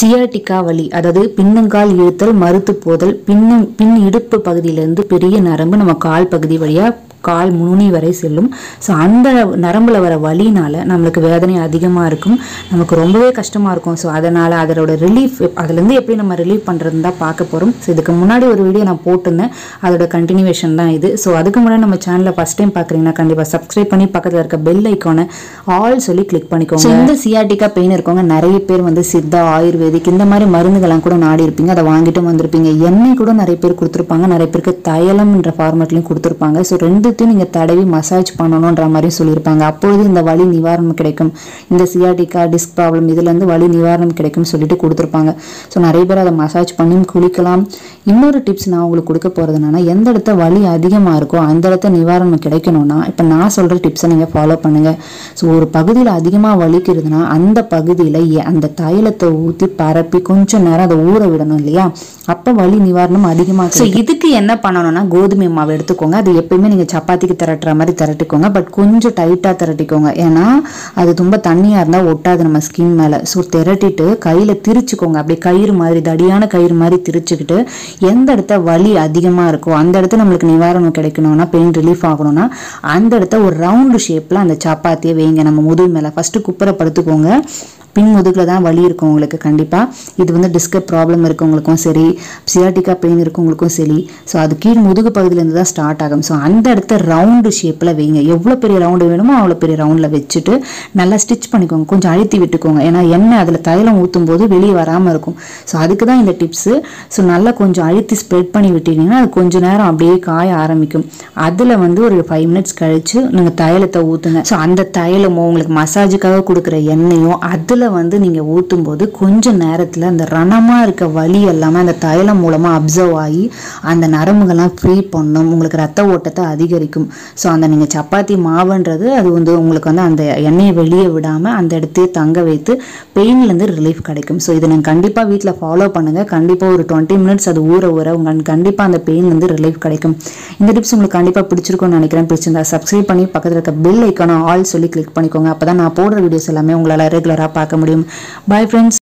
sciatica வலி அதாவது பின்னங்கால் இழுத்தல் மறுத்து போதல் பின்ன பின் இடுப்பு பகுதியிலேருந்து பெரிய நரம்பு நம்ம கால் பகுதி வழியாக கால் முனி வரை செல்லும் ஸோ அந்த நரம்பில் வர வலினால நம்மளுக்கு வேதனை அதிகமாக இருக்கும் நமக்கு ரொம்பவே கஷ்டமாக இருக்கும் ஸோ அதனால் அதோட ரிலீஃப் அதுலேருந்து எப்படி நம்ம ரிலீஃப் பண்ணுறதுன்னு தான் பார்க்க போகிறோம் ஸோ இதுக்கு முன்னாடி ஒரு வீடியோ நான் போட்டிருந்தேன் அதோட கண்டினியூவேஷன் தான் இது ஸோ அதுக்கு முன்னாடி நம்ம சேனலை ஃபஸ்ட் டைம் பார்க்குறீங்கன்னா கண்டிப்பாக சப்ஸ்கிரைப் பண்ணி பக்கத்தில் இருக்க பெல் ஐக்கானை ஆல் சொல்லி கிளிக் பண்ணிக்கோங்க So, இந்த சியாட்டிக்கா பெயின் இருக்கவங்க நிறைய பேர் வந்து சித்தா ஆயுர்வேதிக் இந்த மாதிரி மருந்துகள்லாம் கூட நாடி இருப்பீங்க அதை வாங்கிட்டு வந்திருப்பீங்க எண்ணெய் கூட நிறைய பேர் கொடுத்துருப்பாங்க நிறைய பேருக்கு தைலம்ன்ற ஃபார்மேட்லையும் கொடுத்துருப்பாங்க ஸோ ரெண்டுத்தையும் நீங்கள் தடவி மசாஜ் பண்ணணுன்ற மாதிரி சொல்லியிருப்பாங்க அப்பொழுது இந்த வலி நிவாரணம் கிடைக்கும் இந்த சியாட்டிக்கா டிஸ்க் ப்ராப்ளம் இதுலேருந்து வலி நிவாரணம் கிடைக்கும் சொல்லிட்டு கொடுத்துருப்பாங்க ஸோ நிறைய பேர் அதை மசாஜ் பண்ணி குளிக்கலாம் இன்னொரு டிப்ஸ் நான் உங்களுக்கு கொடுக்க போகிறது என்னன்னா எந்த இடத்த வலி அதிகமாக இருக்கோ அந்த இடத்த நிவாரணம் கிடைக்கணும்னா இப்போ நான் சொல்கிற டிப்ஸை நீங்கள் ஃபாலோ பண்ணுங்கள் ஸோ ஒரு பகுதியில் அதிகமாக வலிக்கிறதுனா அந்த பகுதியில் அந்த தைலத்தை ஊற்றி பரப்பி கொஞ்சம் நேரம் அதை ஊற விடணும் இல்லையா அப்போ வலி நிவாரணம் அதிகமாக ஸோ இதுக்கு என்ன பண்ணணும்னா கோதுமை மாவு எடுத்துக்கோங்க அது எப்பயுமே நீங்கள் சப்பாத்திக்கு திரட்டுற மாதிரி திரட்டிக்கோங்க பட் கொஞ்சம் டைட்டாக திரட்டிக்கோங்க ஏன்னா அது ரொம்ப தண்ணியாக இருந்தால் ஒட்டாது நம்ம ஸ்கின் மேலே ஸோ திரட்டிட்டு கையில் திரிச்சுக்கோங்க அப்படியே கயிறு மாதிரி தடியான கயிறு மாதிரி திரிச்சுக்கிட்டு எந்த இடத்த வலி அதிகமாக இருக்கோ அந்த இடத்த நம்மளுக்கு நிவாரணம் கிடைக்கணும்னா பெயின் ரிலீஃப் ஆகணும்னா அந்த இடத்த ஒரு ரவுண்டு ஷேப்பில் அந்த சப்பாத்தியை வைங்க நம்ம முதுகு மேலே ஃபஸ்ட்டு குப்பரை படுத்துக்கோங்க பின் முதுகில் தான் வலி இருக்கும் உங்களுக்கு கண்டிப்பாக இது வந்து டிஸ்க ப்ராப்ளம் இருக்கவங்களுக்கும் சரி சியாட்டிக்கா பெயின் இருக்கவங்களுக்கும் சரி ஸோ அது கீழ் முதுகு பகுதியிலேருந்து தான் ஸ்டார்ட் ஆகும் ஸோ அந்த இடத்த ரவுண்டு ஷேப்பில் வைங்க எவ்வளோ பெரிய ரவுண்டு வேணுமோ அவ்வளோ பெரிய ரவுண்டில் வச்சுட்டு நல்லா ஸ்டிச் பண்ணிக்கோங்க கொஞ்சம் அழுத்தி விட்டுக்கோங்க ஏன்னா எண்ணெய் அதில் தைலம் ஊற்றும் போது வெளியே வராமல் இருக்கும் ஸோ அதுக்கு தான் இந்த டிப்ஸு ஸோ நல்லா கொஞ்சம் அழுத்தி ஸ்ப்ரெட் பண்ணி விட்டீங்கன்னா அது கொஞ்ச நேரம் அப்படியே காய ஆரம்பிக்கும் அதில் வந்து ஒரு ஃபைவ் மினிட்ஸ் கழிச்சு நீங்கள் தைலத்தை ஊற்றுங்க ஸோ அந்த தைலமோ உங்களுக்கு மசாஜுக்காக கொடுக்குற எண்ணெயோ அதில் வந்து நீங்கள் ஊற்றும் போது கொஞ்ச நேரத்தில் அந்த ரணமாக இருக்க வலி எல்லாமே அந்த தைலம் மூலமாக அப்சர்வ் ஆகி அந்த நரம்புகள்லாம் ஃப்ரீ பண்ணும் உங்களுக்கு ரத்த ஓட்டத்தை அதிகரிக்கும் ஸோ அந்த நீங்கள் சப்பாத்தி மாவுன்றது அது வந்து உங்களுக்கு வந்து அந்த எண்ணெயை வெளியே விடாமல் அந்த இடத்தையே தங்க வைத்து பெயின்லேருந்து ரிலீஃப் கிடைக்கும் ஸோ இதை நீங்கள் கண்டிப்பாக வீட்டில் ஃபாலோ பண்ணுங்கள் கண்டிப்பாக ஒரு டுவெண்ட்டி மினிட்ஸ் அது ஊற ஊற உங்களுக்கு கண்டிப்பாக அந்த பெயின்லேருந்து ரிலீஃப் கிடைக்கும் இந்த டிப்ஸ் உங்களுக்கு கண்டிப்பாக பிடிச்சிருக்கும்னு நினைக்கிறேன் பிடிச்சிருந்தா சப்ஸ்கிரைப் பண்ணி பக்கத்தில் இருக்க பெல் ஐக்கான ஆல் சொல்லி கிளிக் பண்ணிக்கோங்க அப்போ தான் நான் போடுற வீடியோஸ் எல்லாமே உங்களால் ரெகுலராக பார்க்க முடியும் பாய் ஃப்ரெண்ட்ஸ்